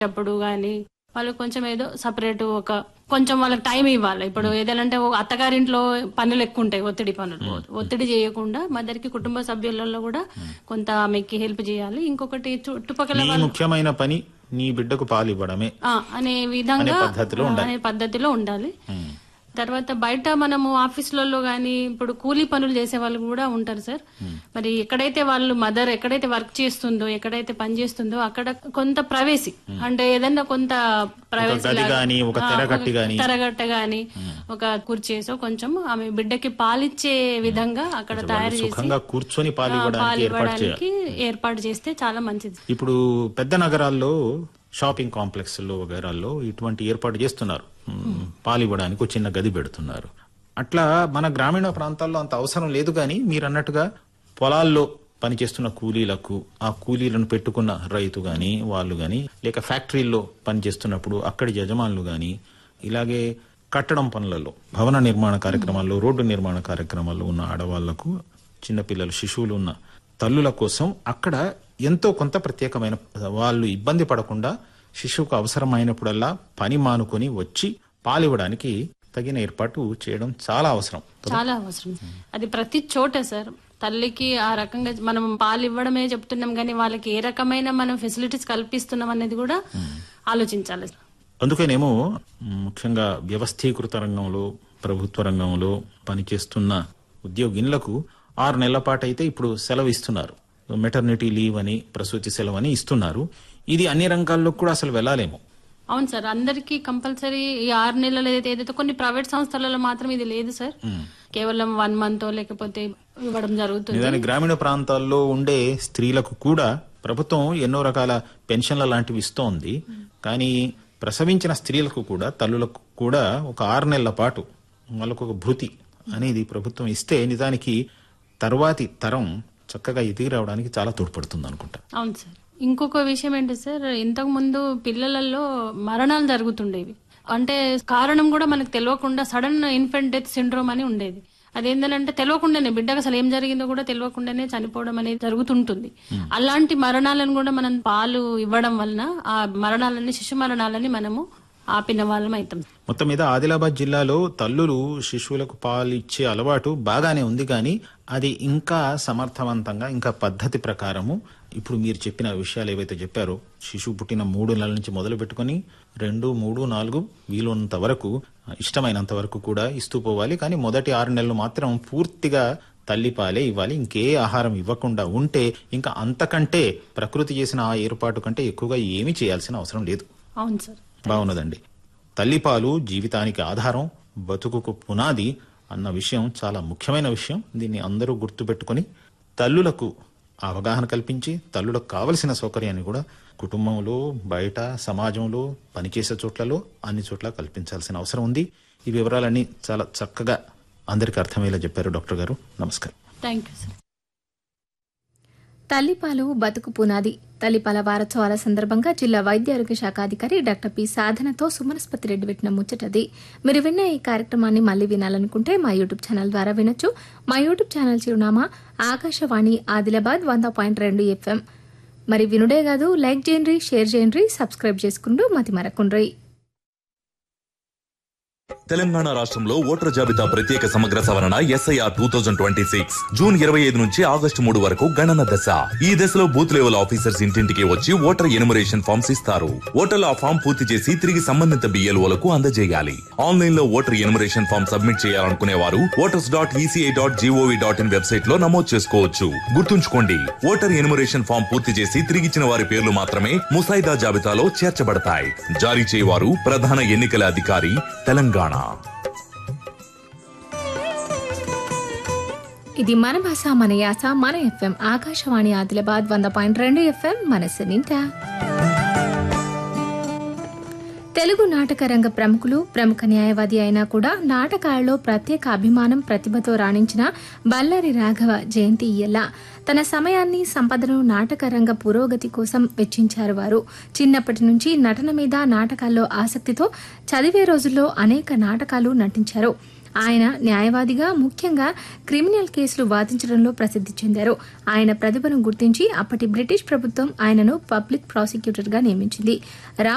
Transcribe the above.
అప్పుడు కానీ వాళ్ళు కొంచెం ఏదో సపరేట్ ఒక కొంచెం వాళ్ళకి టైం ఇవ్వాలి ఇప్పుడు ఏదంటే ఓ అత్తగారింట్లో పనులు ఎక్కువ ఉంటాయి ఒత్తిడి పనులు ఒత్తిడి చేయకుండా మదర్కి కుటుంబ సభ్యులలో కూడా కొంత ఆమెకి హెల్ప్ చేయాలి ఇంకొకటి చుట్టుపక్కల నీ వాళ్ళు ముఖ్యమైన పని నీ బిడ్డకు పాలు ఇవ్వడమే ఆ, అనే విధంగా అనే పద్ధతిలో ఉండాలి. అనే పద్ధతిలో ఉండాలి తర్వాత బయట మనము ఆఫీసులలో గానీ ఇప్పుడు కూలీ పనులు చేసే వాళ్ళు కూడా ఉంటారు సార్ మరి ఎక్కడైతే వాళ్ళు మదర్ ఎక్కడైతే వర్క్ చేస్తుందో ఎక్కడైతే పని చేస్తుందో అక్కడ కొంత ప్రైవేసీ అంటే ఏదన్నా కొంత ప్రైవేసీ గది గాని, ఒక తెరగట్టి గాని. తెరగట్ట గాని ఒక కుర్చేసో కొంచెం ఆమె బిడ్డకి పాలిచ్చే విధంగా అక్కడ తయారు చేసి సుఖంగా కూర్చొని పాలు ఆ, ఇవ్వడానికి పాలు ఏర్పాటు చేయాలి ఇవ్వడానికి ఏర్పాటు చేస్తే చాలా మంచిది ఇప్పుడు పెద్ద నగరాల్లో షాపింగ్ కాంప్లెక్స్ లో వగైరాల్లో ఇటువంటి ఏర్పాటు చేస్తున్నారు మ్, పాలు ఇవ్వడానికి ఒక చిన్న గది పెడుతున్నారు అట్లా మన గ్రామీణ ప్రాంతాల్లో అంత అవసరం లేదు కానీ మీరు అన్నట్టుగా పొలాల్లో పనిచేస్తున్న కూలీలకు ఆ కూలీలను పెట్టుకున్న రైతు గాని వాళ్ళు గాని లేక ఫ్యాక్టరీల్లో పనిచేస్తున్నప్పుడు అక్కడి యజమానులు గాని ఇలాగే కట్టడం పనులలో భవన నిర్మాణ కార్యక్రమాల్లో రోడ్డు నిర్మాణ కార్యక్రమాల్లో ఉన్న ఆడవాళ్లకు చిన్నపిల్లలు శిశువులు ఉన్న తల్లుల కోసం అక్కడ ఎంతో కొంత ప్రత్యేకమైన వాళ్ళు ఇబ్బంది పడకుండా శిశువుకు అవసరమైనప్పుడల్లా పని మానుకొని వచ్చి పాలివ్వడానికి తగిన ఏర్పాటు చేయడం చాలా అవసరం చాలా అవసరం అది ప్రతి చోట సార్ తల్లికి ఆ రకంగా మనం పాలు ఇవ్వడమే చెప్తున్నాం కానీ వాళ్ళకి ఏ రకమైన మనం ఫెసిలిటీస్ కల్పిస్తున్నాం అనేది కూడా ఆలోచించాలి అందుకనేమో ముఖ్యంగా వ్యవస్థీకృత రంగంలో ప్రభుత్వ రంగంలో పనిచేస్తున్న ఉద్యోగిన్లకు ఆరు నెలల పాటు అయితే ఇప్పుడు సెలవు ఇస్తున్నారు మెటర్నిటీ లీవ్ అని ప్రసూతి సెలవు అని ఇస్తున్నారు ఇది అన్ని రంగాల్లో కూడా అసలు వెళ్ళాలేమో అవును సార్ అందరికీ కంపల్సరీ ఈ ఆరు నెలలు ఏదైతే ఏదైతే కొన్ని ప్రైవేట్ సంస్థలలో మాత్రం ఇది లేదు సార్ కేవలం వన్ మంత్ లేకపోతే ఇవ్వడం జరుగుతుంది నిజానికి గ్రామీణ ప్రాంతాల్లో ఉండే స్త్రీలకు కూడా ప్రభుత్వం ఎన్నో రకాల పెన్షన్ల లాంటివి ఇస్తోంది కానీ ప్రసవించిన స్త్రీలకు కూడా తల్లులకు కూడా ఒక ఆరు నెలల పాటు వాళ్ళకు ఒక భృతి అనేది ప్రభుత్వం ఇస్తే నిజానికి తర్వాతి తరం చక్కగా ఎదిగి రావడానికి చాలా తోడ్పడుతుంది అనుకుంటా అవును సార్ ఇంకొక విషయం ఏంటి సార్ ఇంతకు ముందు పిల్లలలో మరణాలు జరుగుతుండేవి అంటే కారణం కూడా మనకు తెలియకుండా సడన్ ఇన్ఫెంట్ డెత్ సిండ్రోమ్ అని ఉండేది అదేంటంటే తెలియకుండానే బిడ్డకు అసలు ఏం జరిగిందో కూడా తెలియకుండానే చనిపోవడం అనేది జరుగుతుంటుంది అలాంటి మరణాలను కూడా మనం పాలు ఇవ్వడం వలన ఆ మరణాలని శిశు మరణాలని మనము ఆపిన వాళ్ళం అవుతాం మొత్తం మీద ఆదిలాబాద్ జిల్లాలో తల్లులు శిశువులకు పాలు ఇచ్చే అలవాటు బాగానే ఉంది కానీ అది ఇంకా సమర్థవంతంగా ఇంకా పద్ధతి ప్రకారము ఇప్పుడు మీరు చెప్పిన విషయాలు ఏవైతే చెప్పారో శిశువు పుట్టిన మూడు నెలల నుంచి మొదలు పెట్టుకుని రెండు మూడు నాలుగు వీలున్నంత వరకు ఇష్టమైనంత వరకు కూడా ఇస్తూ పోవాలి కానీ మొదటి ఆరు నెలలు మాత్రం పూర్తిగా తల్లిపాలే ఇవ్వాలి ఇంకే ఆహారం ఇవ్వకుండా ఉంటే ఇంకా అంతకంటే ప్రకృతి చేసిన ఆ ఏర్పాటు కంటే ఎక్కువగా ఏమీ చేయాల్సిన అవసరం లేదు అవును సార్ బాగున్నదండి తల్లిపాలు జీవితానికి ఆధారం బతుకుకు పునాది అన్న విషయం చాలా ముఖ్యమైన విషయం దీన్ని అందరూ గుర్తుపెట్టుకొని తల్లులకు అవగాహన కల్పించి తల్లులకు కావలసిన సౌకర్యాన్ని కూడా కుటుంబంలో బయట సమాజంలో పనిచేసే చోట్లలో అన్ని చోట్ల కల్పించాల్సిన అవసరం ఉంది ఈ వివరాలన్నీ చాలా చక్కగా అందరికీ అర్థమయ్యేలా చెప్పారు డాక్టర్ గారు నమస్కారం థ్యాంక్ యూ సార్ తల్లిపాలు బతుకు పునాది తల్లిపాల వారోత్సవాల సందర్భంగా జిల్లా వైద్య ఆరోగ్య శాఖ అధికారి డాక్టర్ పి సాధనతో సుమనస్పతి రెడ్డి పెట్టిన ముచ్చటది మీరు విన్న ఈ కార్యక్రమాన్ని మళ్ళీ వినాలనుకుంటే మా యూట్యూబ్ ఛానల్ ద్వారా వినొచ్చు మా యూట్యూబ్ ఛానల్ చిరునామా ఆకాశవాణి ఆదిలాబాద్ వంద పాయింట్ రెండు ఎఫ్ఎం మరి వినుడే కాదు లైక్ చేయండి షేర్ చేయండి సబ్స్క్రైబ్ చేసుకుంటూ మతి మరకుండ్రి తెలంగాణ రాష్ట్రంలో ఓటర్ జాబితా ప్రత్యేక సమగ్ర సవరణ SIR two thousand twenty six June ఇరవై ఐదు నుంచి ఆగస్టు మూడు వరకు గణన దశ ఈ దశలో బూత్ లెవెల్ ఆఫీసర్స్ ఇంటింటికి వచ్చి ఓటర్ ఎనుమరేషన్ ఫామ్స్ ఇస్తారు ఓటర్లు ఆ ఫామ్ పూర్తి చేసి తిరిగి సంబంధిత బిఎల్ఓలకు అందజేయాలి ఆన్లైన్ లో ఓటర్ ఎనుమరేషన్ ఫామ్ సబ్మిట్ చేయాలనుకునే వారు voters dot ECI dot GOV dot in website లో నమోదు చేసుకోవచ్చు గుర్తుంచుకోండి ఓటర్ ఎనుమరేషన్ ఫామ్ పూర్తి చేసి తిరిగిచ్చిన వారి పేర్లు మాత్రమే ముసాయిదా జాబితాలో చేర్చబడతాయి జారీ చేయవారు ప్రధాన ఎన్నికల అధికారి తెలంగాణ ఇది మన భాష మన యాస మన ఎఫ్ఎం ఆకాశవాణి ఆదిలాబాద్ వంద పాయింట్ రెండు ఎఫ్ఎం మనసు నిండా తెలుగు నాటక రంగ ప్రముఖులు ప్రముఖ న్యాయవాది అయినా కూడా నాటకాలలో ప్రత్యేక అభిమానం ప్రతిభతో రాణించిన బల్లారి రాఘవ జయంతి ఇయ్యల తన సమయాన్ని సంపదను నాటక రంగ పురోగతి కోసం వెచ్చించారు వారు చిన్నప్పటి నుంచి నటన మీద నాటకాల్లో ఆసక్తితో చదివే రోజుల్లో అనేక నాటకాలు నటించారు ఆయన న్యాయవాదిగా ముఖ్యంగా క్రిమినల్ కేసులు వాదించడంలో ప్రసిద్ధి చెందారు ఆయన ప్రతిభను గుర్తించి అప్పటి బ్రిటిష్ ప్రభుత్వం ఆయనను పబ్లిక్ ప్రాసిక్యూటర్గా నియమించింది రా